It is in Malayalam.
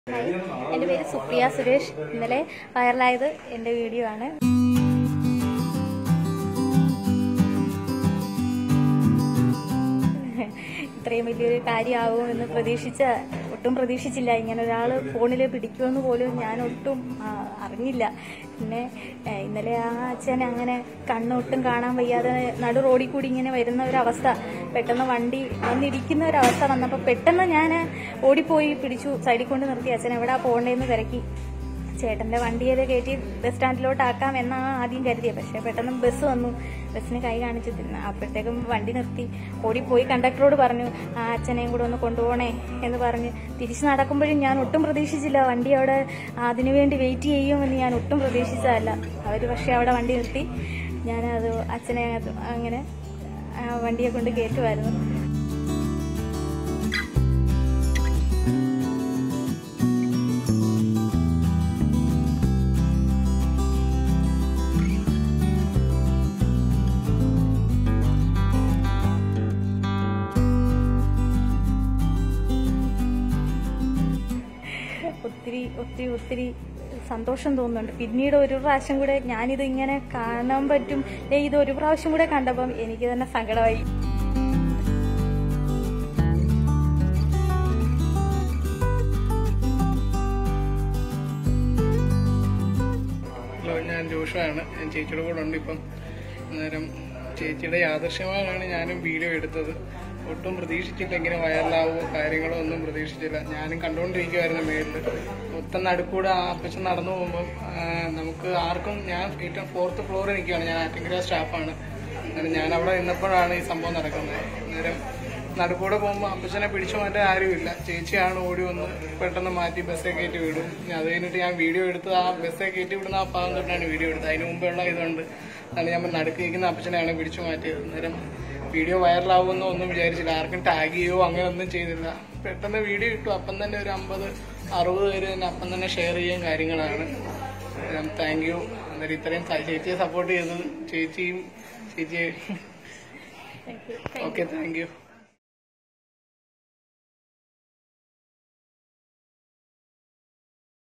ഹായ് എൻ്റെ പേര് സുപ്രിയ സുരേഷ് ഇന്നലെ വൈറലായത് എൻ്റെ വീഡിയോ ആണ് ഇത്രയും വലിയൊരു കാര്യമാകുമെന്ന് പ്രതീക്ഷിച്ച ഒട്ടും പ്രതീക്ഷിച്ചില്ല ഇങ്ങനെ ഒരാൾ ഫോണിൽ പിടിക്കുമെന്ന് പോലും ഞാൻ ഒട്ടും ആ, അറിഞ്ഞില്ല പിന്നെ ഏ, ഇന്നലെ ആ അച്ഛൻ അങ്ങനെ കണ്ണൊട്ടും കാണാൻ വയ്യാതെ നടു റോഡിൽ കൂടി ഇങ്ങനെ വരുന്ന ഒരവസ്ഥ പെട്ടെന്ന് വണ്ടി വന്നിരിക്കുന്ന ഒരവസ്ഥ വന്നപ്പോൾ പെട്ടെന്ന് ഞാൻ ഓടിപ്പോയി പിടിച്ചു സൈഡിൽ കൊണ്ട് നിർത്തി അച്ഛൻ എവിടാ പോകണ്ടേന്ന് തിരക്കി ചേട്ടന്റെ വണ്ടിയിൽ കയറ്റി ബസ് സ്റ്റാൻഡിലോട്ട് ആക്കാം എന്നാണ് ആദ്യം കരുതിയത് പക്ഷെ പെട്ടെന്ന് ബസ് വന്നു ബസ്സിന് കൈ കാണിച്ചു തിന്നു അപ്പോഴത്തേക്കും വണ്ടി നിർത്തി ഓടിപ്പോയി കണ്ടക്ടറോട് പറഞ്ഞു ആ അച്ഛനെയും കൂടെ ഒന്ന് കൊണ്ടുപോകണേ എന്ന് പറഞ്ഞ് തിരിച്ചു നടക്കുമ്പോഴും ഞാൻ ഒട്ടും പ്രതീക്ഷിച്ചില്ല വണ്ടി അവിടെ അതിനു വേണ്ടി വെയിറ്റ് ചെയ്യുമെന്ന് ഞാൻ ഒട്ടും പ്രതീക്ഷിച്ചതല്ല അവർ പക്ഷെ അവിടെ വണ്ടി നിർത്തി ഞാനത് അച്ഛനെ അത് അങ്ങനെ ആ വണ്ടിയെ കൊണ്ട് കയറ്റുമായിരുന്നു ഒത്തിരി ഒത്തിരി ഒത്തിരി സന്തോഷം തോന്നുന്നുണ്ട് പിന്നീട് ഒരു പ്രാവശ്യം കൂടെ ഞാനിത് ഇങ്ങനെ കാണാൻ പറ്റും ദേ ഇത് ഒരു പ്രാവശ്യം കൂടെ കണ്ടപ്പം എനിക്ക് തന്നെ സങ്കടമായി ഹലോ ഞാൻ ജോഷുവാണ് ഞാൻ ചേച്ചിയുടെ കൂടെ ഉണ്ട് ഇപ്പം അന്നേരം ചേച്ചിയുടെ യാദൃശ്യമായാണ് ഞാനും വീഡിയോ എടുത്തത് ഒട്ടും പ്രതീക്ഷിച്ചില്ല ഇങ്ങനെ വൈറലാവോ കാര്യങ്ങളോ ഒന്നും പ്രതീക്ഷിച്ചില്ല ഞാനും കണ്ടുകൊണ്ടിരിക്കുമായിരുന്നു മേളിൽ മൊത്തം നടുക്കൂടെ ആ അപ്പച്ചൻ നടന്നു പോകുമ്പം ആ, നമുക്ക് ആർക്കും ഞാൻ ഏറ്റവും ഫോർത്ത് ഫ്ലോറിൽ നിൽക്കുകയാണ് ഞാൻ ആറ്റിങ്കര സ്റ്റാഫാണ് അന്നേരം ഞാൻ അവിടെ നിന്നപ്പോഴാണ് ഈ സംഭവം നടക്കുന്നത് അന്നേരം നടുക്കൂടെ പോകുമ്പോൾ അപ്പച്ചനെ പിടിച്ചു മാറ്റാൻ ആരുമില്ല ചേച്ചിയാണ് ഓടി വന്ന് പെട്ടെന്ന് മാറ്റി ബസ്സേ കയറ്റി വിടും പിന്നെ അത് കഴിഞ്ഞിട്ട് ഞാൻ വീഡിയോ എടുത്ത് ആ ബസ്സേ കയറ്റി വിടുന്ന ആ ഭാഗം തൊട്ടാണ് വീഡിയോ എടുത്തത് അതിന് മുമ്പുള്ള ഇതുണ്ട് അതാണ് ഞാൻ നടുക്ക് ഇരിക്കുന്ന അപ്പച്ചനെയാണ് പിടിച്ചു മാറ്റിയത് അന്നേരം വീഡിയോ വൈറലാവുമെന്നോ ഒന്നും വിചാരിച്ചില്ല ആർക്കും ടാഗ് ചെയ്യുകയോ അങ്ങനെ ഒന്നും ചെയ്തില്ല പെട്ടെന്ന് വീഡിയോ ഇട്ടു അപ്പം തന്നെ ഒരു അമ്പത് അറുപത് പേര് തന്നെ അപ്പം തന്നെ ഷെയർ ചെയ്യുകയും കാര്യങ്ങളാണ് താങ്ക് യു അന്നേരം ഇത്രയും സ- ചേച്ചിയെ സപ്പോർട്ട് ചെയ്തത് ചേച്ചിയും ചേച്ചിയെ Thank you. Okay thank U